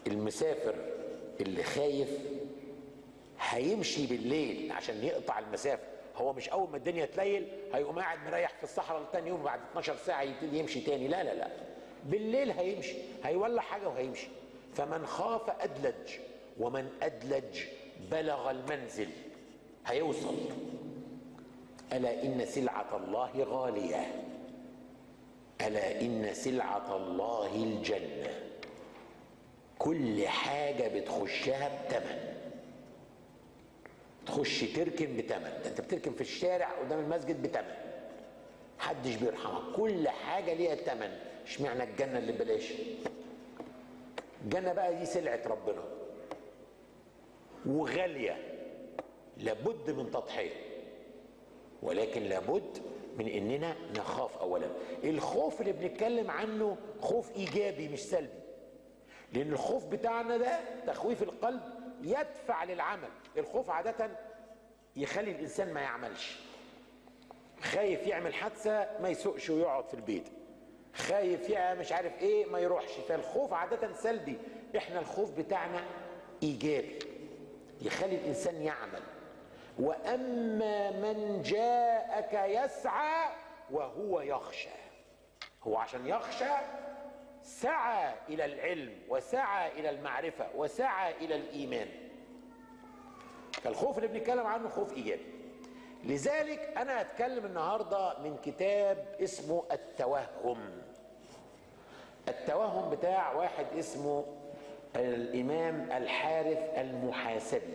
المسافر اللي خايف هيمشي بالليل عشان يقطع المسافه هو مش اول ما الدنيا تليل هيقوم قاعد مريح في الصحراء تاني يوم بعد 12 ساعه يبتدي يمشي تاني لا لا لا بالليل هيمشي هيولع حاجه وهيمشي فمن خاف ادلج ومن ادلج بلغ المنزل هيوصل الا ان سلعه الله غاليه الا ان سلعه الله الجنه كل حاجه بتخشها بتمن تخش تركن بتمن ده انت بتركن في الشارع قدام المسجد بتمن محدش بيرحمك كل حاجه ليها تمن اشمعنى الجنه اللي ببلاش الجنه بقى دي سلعه ربنا وغاليه لابد من تضحيه ولكن لابد من اننا نخاف اولا الخوف اللي بنتكلم عنه خوف ايجابي مش سلبي لان الخوف بتاعنا ده تخويف القلب يدفع للعمل الخوف عاده يخلي الانسان ما يعملش خايف يعمل حادثه ما يسوقش ويقعد في البيت خايف يعمل مش عارف ايه ما يروحش فالخوف عاده سلبي احنا الخوف بتاعنا ايجابي يخلي الانسان يعمل واما من جاءك يسعى وهو يخشى هو عشان يخشى سعى الى العلم وسعى الى المعرفه وسعى الى الايمان فالخوف اللي بنتكلم عنه خوف ايجابي لذلك انا هتكلم النهارده من كتاب اسمه التوهم التوهم بتاع واحد اسمه الامام الحارث المحاسبي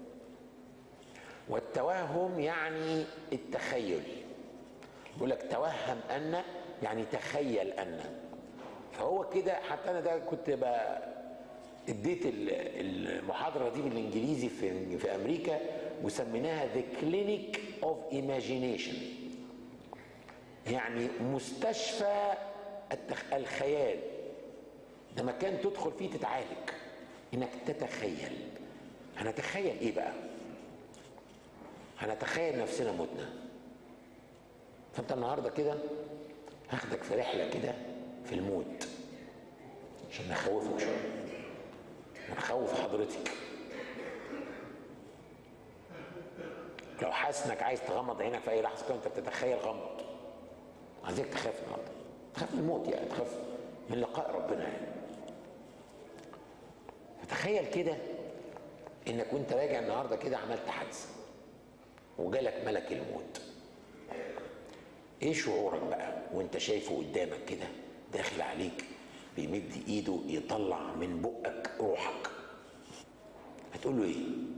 والتوهم يعني التخيل بيقول لك توهم ان يعني تخيل ان فهو كده حتى انا ده كنت بقى اديت المحاضره دي بالانجليزي في في امريكا وسميناها ذا كلينيك اوف ايماجينيشن يعني مستشفى التخ... الخيال ده مكان تدخل فيه تتعالج انك تتخيل هنتخيل ايه بقى هنتخيل نفسنا متنا فانت النهارده كده هاخدك في رحله كده في الموت عشان نخوفك شويه ونخوف حضرتك لو حاسس انك عايز تغمض عينك في اي لحظه كده انت بتتخيل غمض عايزك تخاف النهارده تخاف من الموت يعني تخاف من لقاء ربنا يعني فتخيل كده انك وانت راجع النهارده كده عملت حادثه وجالك ملك الموت ايه شعورك بقى وانت شايفه قدامك كده داخل عليك بيمد ايده يطلع من بقك روحك هتقول له ايه